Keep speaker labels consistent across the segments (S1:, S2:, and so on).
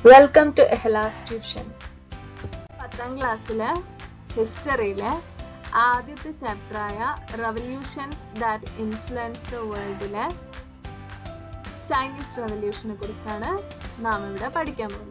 S1: Welcome to എഹ്ലാസ് tuition പത്താം ക്ലാസ്സിലെ ഹിസ്റ്ററിയിലെ ആദ്യത്തെ ചാപ്റ്ററായ റവല്യൂഷൻസ് ദാറ്റ് ഇൻഫ്ലുവൻസ് ദ വേൾഡിലെ ചൈനീസ് റവല്യൂഷനെ കുറിച്ചാണ് നാം ഇവിടെ പഠിക്കാൻ പോകുന്നത്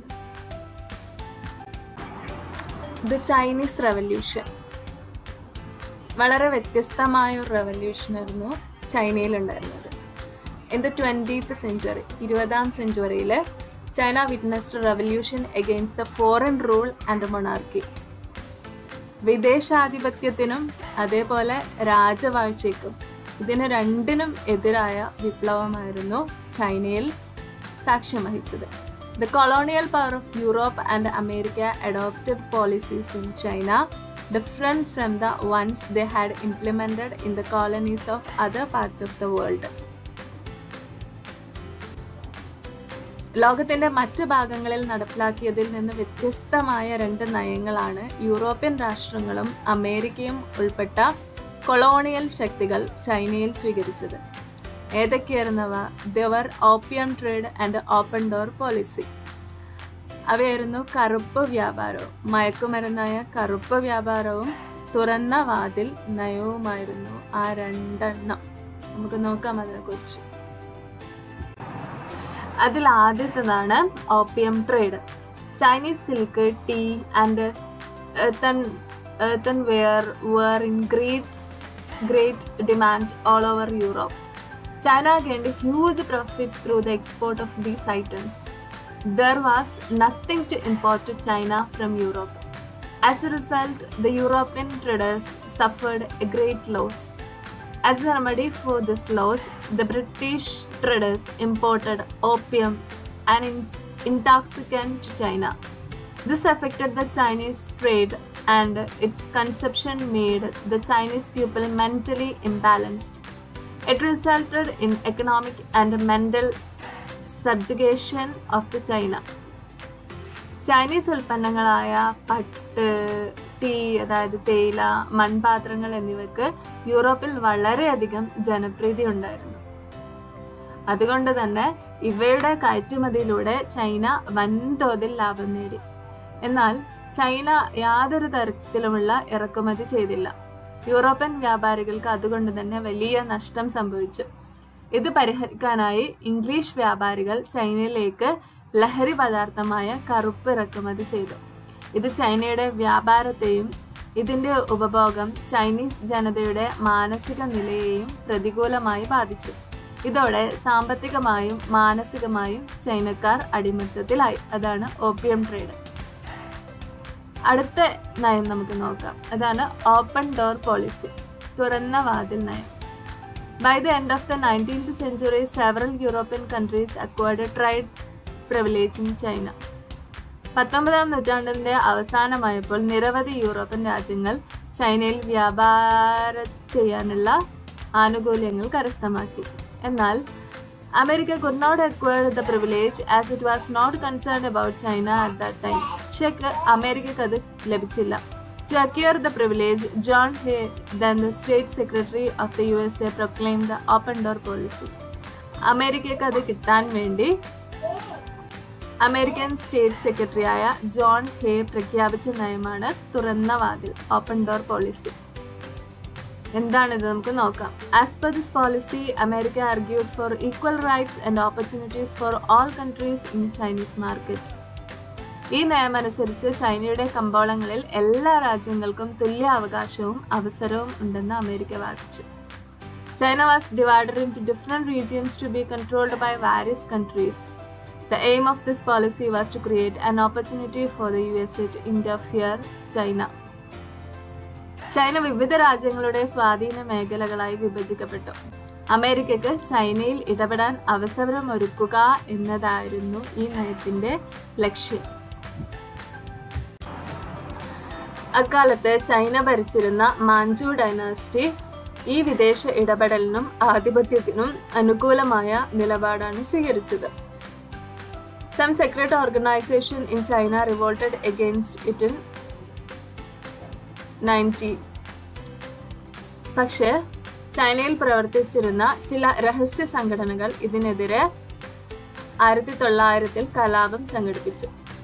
S1: ദ ചൈനീസ് റവല്യൂഷൻ വളരെ വ്യത്യസ്തമായ ഒരു റവല്യൂഷൻ ആയിരുന്നു ചൈനയിലുണ്ടായിരുന്നത് ഇൻ ദ ട്വൻറ്റീത്ത് സെഞ്ചുറി ഇരുപതാം സെഞ്ചുറിയിൽ China witnessed revolution against the foreign rule and monarchy വിദേശാധിപത്യത്തിനും അതേപോലെ രാജവാഴ്ചയ്ക്കും ഇതിന് രണ്ടിനും എതിരായ വിപ്ലവമായിരുന്നു ചൈനയിൽ സാക്ഷ്യം വഹിച്ചത് the colonial power of Europe and America adopted policies in China different from the ones they had implemented in the colonies of other parts of the world ലോകത്തിന്റെ മറ്റ് ഭാഗങ്ങളിൽ നടപ്പിലാക്കിയതിൽ നിന്ന് വ്യത്യസ്തമായ രണ്ട് നയങ്ങളാണ് യൂറോപ്യൻ രാഷ്ട്രങ്ങളും അമേരിക്കയും ഉൾപ്പെട്ട കൊളോണിയൽ ശക്തികൾ ചൈനയിൽ സ്വീകരിച്ചത് ഏതൊക്കെയായിരുന്നവ they were opium trade and open door policy അവയായിരുന്നു കറുപ്പ് വ്യാപാരവും മയക്കുമരുന്നായ കറുപ്പ് വ്യാപാരവും തുറന്ന വാതിൽ നയവുമായിരുന്നു ആ രണ്ടെണ്ണം നമുക്ക് നോക്കാം അതിനെക്കുറിച്ച് അതിൽ ആദ്യത്തേതാണ് opium trade Chinese silk tea and earthen earthen ware ware in great great demand all over Europe China gained huge profit through the export of these items. There was nothing to import to China from Europe. As a result, the European traders suffered a great loss. As a remedy for this loss, the British traders imported opium, an in- intoxicant, to China. This affected the Chinese trade and its consumption made the Chinese people mentally imbalanced. It resulted in economic and mental subjugation of the China. Chinese ഉൽപ്പന്നങ്ങളായ പട്ട് tea അതായത് തേയില മൺപാത്രങ്ങൾ എന്നിവയ്ക്ക് യൂറോപ്പിൽ വളരെയധികം ജനപ്രീതി ഉണ്ടായിരുന്നു അതുകൊണ്ട് തന്നെ ഇവയുടെ കയറ്റുമതിയിലൂടെ ചൈന വൻതോതിൽ ലാഭം നേടി എന്നാൽ ചൈന യാതൊരു തരത്തിലുമുള്ള ഇറക്കുമതി ചെയ്തില്ല യൂറോപ്യൻ വ്യാപാരികൾക്ക് അതുകൊണ്ട് തന്നെ വലിയ നഷ്ടം സംഭവിച്ചു ഇത് പരിഹരിക്കാനായി ഇംഗ്ലീഷ് വ്യാപാരികൾ ചൈനയിലേക്ക് ലഹരി പദാർത്ഥമായ കറുപ്പ് ഇറക്കുമതി ചെയ്തു ഇത് ചൈനയുടെ വ്യാപാരത്തെയും ഇതിന്റെ ഉപഭോഗം ചൈനീസ് ജനതയുടെ മാനസിക നിലയെയും പ്രതികൂലമായി ബാധിച്ചു ഇതോടെ സാമ്പത്തികമായും മാനസികമായും ചൈനക്കാർ അടിമത്തത്തിലായി അതാണ് ഓപ്പിയം ട്രേഡ് അടുത്ത നയം നമുക്ക് നോക്കാം അതാണ് ഓപ്പൺ ഡോർ പോളിസി തുറന്ന വാതിൽ നയം by the end of the nineteenth century several European countries acquired trade privilege in China പത്തൊമ്പതാം നൂറ്റാണ്ടിന്റെ അവസാനമായപ്പോൾ നിരവധി യൂറോപ്യൻ രാജ്യങ്ങൾ ചൈനയിൽ വ്യാപാരം ചെയ്യാനുള്ള ആനുകൂല്യങ്ങൾ കരസ്ഥമാക്കി എന്നാൽ America could not acquire the privilege as it was not concerned about China at that time പക്ഷേ അമേരിക്കക്ക് അത് ലഭിച്ചില്ല to acquire the privilege John Hay then the state secretary of the U S A proclaim the open door policy അമേരിക്കക്ക് അത് കിട്ടാൻ വേണ്ടി American state സെക്രട്ടറിയായ John Hay പ്രഖ്യാപിച്ച നയമാണ് തുറന്ന വാതിൽ ഓപ്പൺ ഡോർ പോളിസി എന്താണിത് നമുക്ക് നോക്കാം as per this policy America argued for equal rights and opportunities for all countries in Chinese market ഈ നിയമമനുസരിച്ച് ചൈനയുടെ കമ്പോളങ്ങളിൽ എല്ലാ രാജ്യങ്ങൾക്കും തുല്യ അവകാശവും അവസരവും ഉണ്ടെന്ന് അമേരിക്ക വാദിച്ചു China was divided in two different regions to be controlled by various countries The aim of this policy was to create an opportunity for the USA to interfere China. China വിവിധ രാജ്യങ്ങളുടെ സ്വാധീന മേഖലകളായി വിഭജിക്കപ്പെട്ടു അമേരിക്കക്ക് ചൈനയിൽ ഇടപെടാൻ അവസരമൊരുക്കുക എന്നതായിരുന്നു ഈ നയത്തിന്റെ ലക്ഷ്യം അക്കാലത്ത് ചൈന ഭരിച്ചിരുന്ന മാഞ്ചു ഡൈനാസ്റ്റി ഈ വിദേശ ഇടപെടലിനും ആധിപത്യത്തിനും അനുകൂലമായ നിലപാടാണ് സ്വീകരിച്ചത് Some secret organization in China revolted against it in 90. പക്ഷേ ചൈനയിൽ പ്രവർത്തിച്ചിരുന്ന ചില രഹസ്യ സംഘടനകൾ ഇതിനെതിരെ ആയിരത്തി തൊള്ളായിരത്തിൽ കലാപം സംഘടിപ്പിച്ചു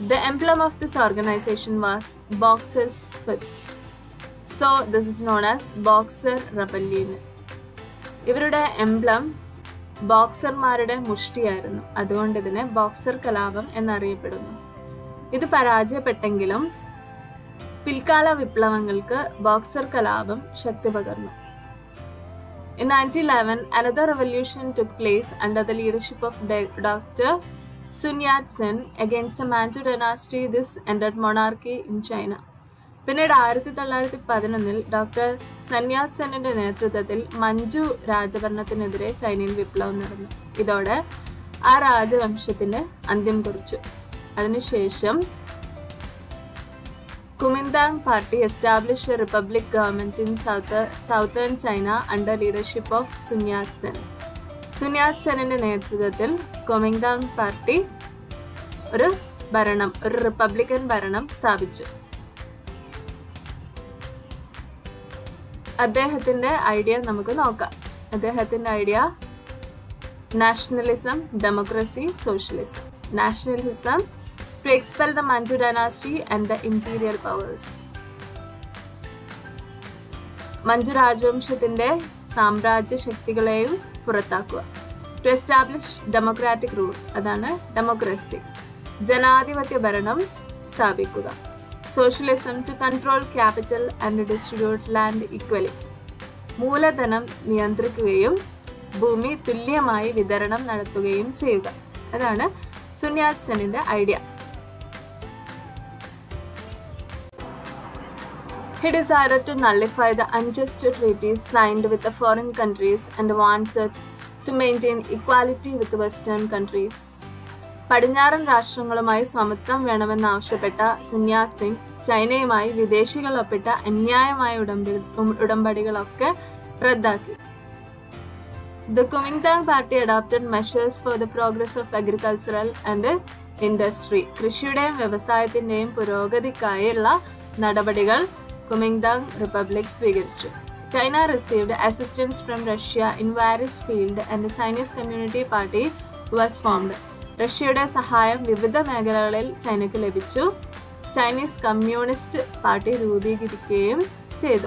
S1: The emblem of this organization was Boxer's Fist. So this is known as Boxer Rebellion. ഇവരുടെ എംബ്ലം ബോക്സർമാരുടെ മുഷ്ടിയായിരുന്നു അതുകൊണ്ട് ഇതിനെ ബോക്സർ കലാപം എന്നറിയപ്പെടുന്നു ഇത് പരാജയപ്പെട്ടെങ്കിലും പിൽക്കാല വിപ്ലവങ്ങൾക്ക് ബോക്സർ കലാപം ശക്തി പകർന്നു In 1911, another revolution took place under the leadership of Dr. Sun Yat-sen against the Manchu dynasty. This ended monarchy in China. പിന്നീട് ആയിരത്തി തൊള്ളായിരത്തി പതിനൊന്നിൽ ഡോക്ടർ സന്യാത് സെന്നിന്റെ നേതൃത്വത്തിൽ മഞ്ജു രാജഭരണത്തിനെതിരെ ചൈനയിൽ വിപ്ലവം നടന്നു ഇതോടെ ആ രാജവംശത്തിന് അന്ത്യം കുറിച്ചു അതിനുശേഷം Kuomintang party establish a republic government in south southern China under leadership of Sun Yat Sen Sun Yat സെനിന്റെ നേതൃത്വത്തിൽ കൊമിങ്താങ് പാർട്ടി ഒരു ഭരണം ഒരു റിപ്പബ്ലിക്കൻ ഭരണം സ്ഥാപിച്ചു അദ്ദേഹത്തിന്റെ ഐഡിയ നമുക്ക് നോക്കാം അദ്ദേഹത്തിന്റെ idea nationalism democracy socialism nationalism to expel the Manchu dynasty and the imperial powers Manchu രാജവംശത്തിന്റെ സാമ്രാജ്യ ശക്തികളെയും പുറത്താക്കുക ടു എസ്റ്റാബ്ലിഷ് ഡെമോക്രാറ്റിക് റൂൾ അതാണ് ഡെമോക്രസി ജനാധിപത്യ ഭരണം സ്ഥാപിക്കുക socialism to control capital and distribute land equally മൂലധനം നിയന്ത്രിക്കുകയും ഭൂമി തുല്യമായി വിതരണം നടത്തുകയും ചെയ്യുക അതാണ് സുന്യാത് സെനിന്റെ idea He decided to nullify the unjust treaties signed with the foreign countries and wanted to maintain equality with Western countries. പടിഞ്ഞാറൻ രാഷ്ട്രങ്ങളുമായി സമത്വം വേണമെന്നാവശ്യപ്പെട്ട സുന്യാത് സിംഗ് ചൈനയുമായി വിദേശികൾ ഒപ്പിട്ട അന്യായമായ ഉടമ്പടി ഉടമ്പടികളൊക്കെ റദ്ദാക്കി The Kuomintang party adopted measures for the progress of agricultural and industry. കൃഷിയുടെയും വ്യവസായത്തിന്റെയും പുരോഗതിക്കായുള്ള നടപടികൾ കുമിങ്താങ് റിപ്പബ്ലിക് സ്വീകരിച്ചു China received assistance from Russia in various field and Chinese community party was formed റഷ്യയുടെ സഹായം വിവിധ മേഖലകളിൽ ചൈനയ്ക്ക് ലഭിച്ചു ചൈനീസ് കമ്മ്യൂണിസ്റ്റ് പാർട്ടി രൂപീകരിക്കുകയും ചെയ്തു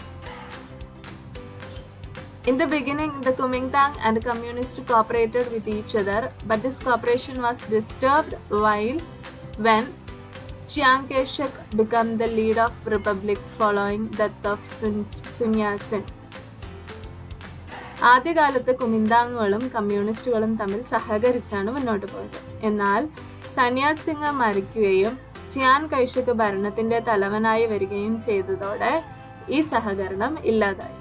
S1: In the beginning, the Kuomintang and Communists cooperated with each other, but this cooperation was disturbed while when Chiang Kai-shek became the leader of republic following death of Sun, Sun Yat-sen. ആദ്യകാലത്ത് കുമിന്താങ്ങുകളും കമ്മ്യൂണിസ്റ്റുകളും തമ്മിൽ സഹകരിച്ചാണ് മുന്നോട്ട് പോയത് എന്നാൽ സന്യാത് സിംഗ് മരിക്കുകയും ചിയാൻ കൈഷക്ക് ഭരണത്തിന്റെ തലവനായി വരികയും ചെയ്തതോടെ ഈ സഹകരണം ഇല്ലാതായി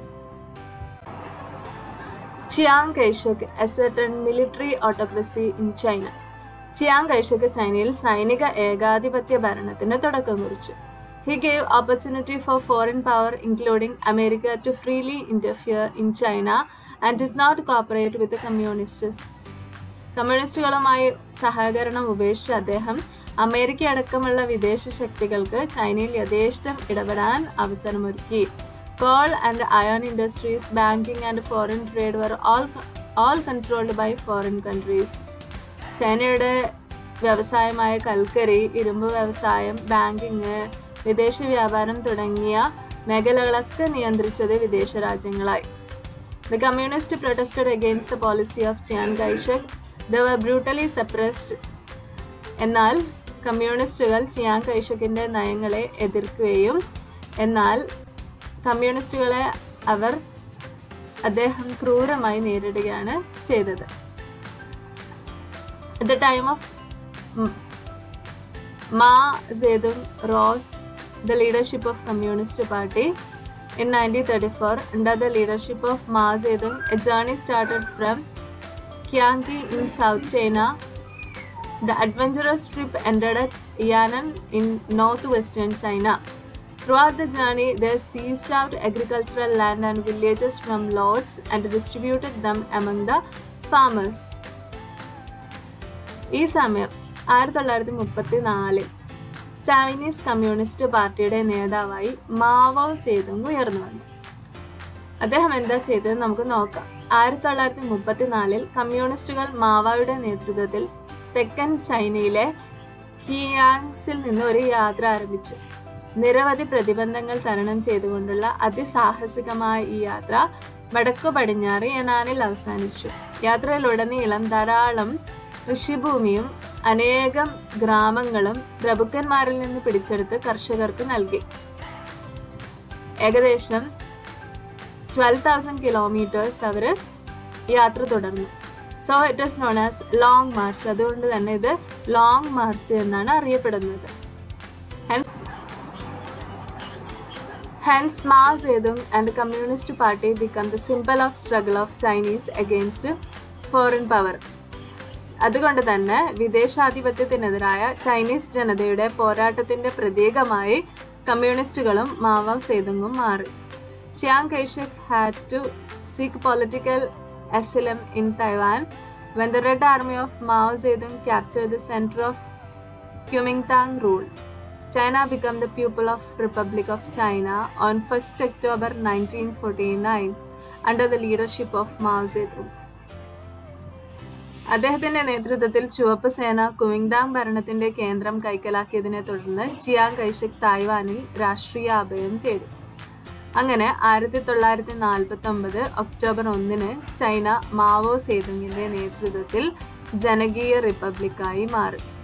S1: Chiang Kai shek asserted military autocracy in China Chiang Kai shek ചൈനയിൽ സൈനിക ഏകാധിപത്യ ഭരണത്തിന് തുടക്കം കുറിച്ചു he gave opportunity for foreign power including America to freely interfere in China and did not cooperate with communists കമ്മ്യൂണിസ്റ്റുകളുമായി സഹകരണം ഉപേക്ഷിച്ച അദ്ദേഹം അമേരിക്ക അടക്കമുള്ള വിദേശ ശക്തികൾക്ക് ചൈനയിൽ യഥേഷ്ടം ഇടപെടാൻ അവസരമൊരുക്കി coal and iron industries, banking and foreign trade were all, all controlled by foreign countries. ചൈനയുടെ വ്യവസായമായ കൽക്കരി ഇരുമ്പ് വ്യവസായം ബാങ്കിങ് വിദേശ വ്യാപാരം തുടങ്ങിയ മേഖലകളൊക്കെ നിയന്ത്രിച്ചത് വിദേശ രാജ്യങ്ങളായി the communist protested against the policy of Chiang Kai shek the were brutally suppressed എന്നാൽ കമ്മ്യൂണിസ്റ്റുകൾ ചിയാൻ കൈഷക്കിന്റെ നയങ്ങളെ എതിർക്കുകയും എന്നാൽ കമ്മ്യൂണിസ്റ്റുകളെ അവർ അദ്ദേഹം ക്രൂരമായി നേരിടുകയാണ് ചെയ്തത് At the time of Ma Zedong rose the leadership of Communist Party in 1934 under the leadership of Ma Zedong. A journey started from Kiangki in South China. The adventurous trip ended at Yan'an in northwestern China. Throughout the journey, they seized out agricultural land and villages from lords and distributed them among the farmers. ഈ സമയം ആയിരത്തി തൊള്ളായിരത്തി മുപ്പത്തി നാലിൽ Chinese communist പാർട്ടിയുടെ നേതാവായി Mao Zedong ഉയർന്നു വന്നു അദ്ദേഹം എന്താ ചെയ്തത് നമുക്ക് നോക്കാം ആയിരത്തി തൊള്ളായിരത്തി മുപ്പത്തിനാലിൽ കമ്മ്യൂണിസ്റ്റുകൾ മാവോയുടെ നേതൃത്വത്തിൽ തെക്കൻ ചൈനയിലെ ഹിയാങ്സിൽ നിന്ന് ഒരു യാത്ര ആരംഭിച്ചു നിരവധി പ്രതിബന്ധങ്ങൾ തരണം ചെയ്തുകൊണ്ടുള്ള അതിസാഹസികമായ ഈ യാത്ര വടക്കു പടിഞ്ഞാറ് യനാനിൽ അവസാനിച്ചു യാത്രയിലുടനീളം ധാരാളം കൃഷിഭൂമിയും അനേകം ഗ്രാമങ്ങളും പ്രഭുക്കന്മാരിൽ നിന്ന് പിടിച്ചെടുത്ത് കർഷകർക്ക് നൽകി ഏകദേശം ട്വൽവ് തൗസൻഡ് കിലോമീറ്റേഴ്സ് അവർ യാത്ര തുടർന്നു so it is known as long march അതുകൊണ്ട് തന്നെ ഇത് ലോങ് മാർച്ച് എന്നാണ് അറിയപ്പെടുന്നത് Hence, Mao Zedong and the Communist Party become the symbol of struggle of Chinese against foreign power. അതുകൊണ്ട് തന്നെ വിദേശാധിപത്യത്തിനെതിരായ ചൈനീസ് ജനതയുടെ പോരാട്ടത്തിന്റെ പ്രതീകമായി കമ്മ്യൂണിസ്റ്റുകളും മാവോ സേതുങ്ങും മാറി Chiang Kai shek had to seek political asylum in Taiwan when the Red Army of Mao Zedong captured the center of Kuomintang rule. China became the pupil of Republic of China on 1st October 1949 under the leadership of Mao Zedong. അദ്ദേഹത്തിന്റെ നേതൃത്വത്തിൽ ചുവപ്പ് സേന Kuomintang ഭരണത്തിന്റെ കേന്ദ്രം കൈക്കലാക്കിയതിനെ തുടർന്ന് Chiang കൈഷക് തായ്വാനിൽ രാഷ്ട്രീയ അഭയം തേടി അങ്ങനെ ആയിരത്തി തൊള്ളായിരത്തി നാൽപ്പത്തി ഒമ്പത് ഒക്ടോബർ ഒന്നിന് ചൈന മാവോ സേതുങ്ങിന്റെ നേതൃത്വത്തിൽ ജനകീയ റിപ്പബ്ലിക്കായി മാറി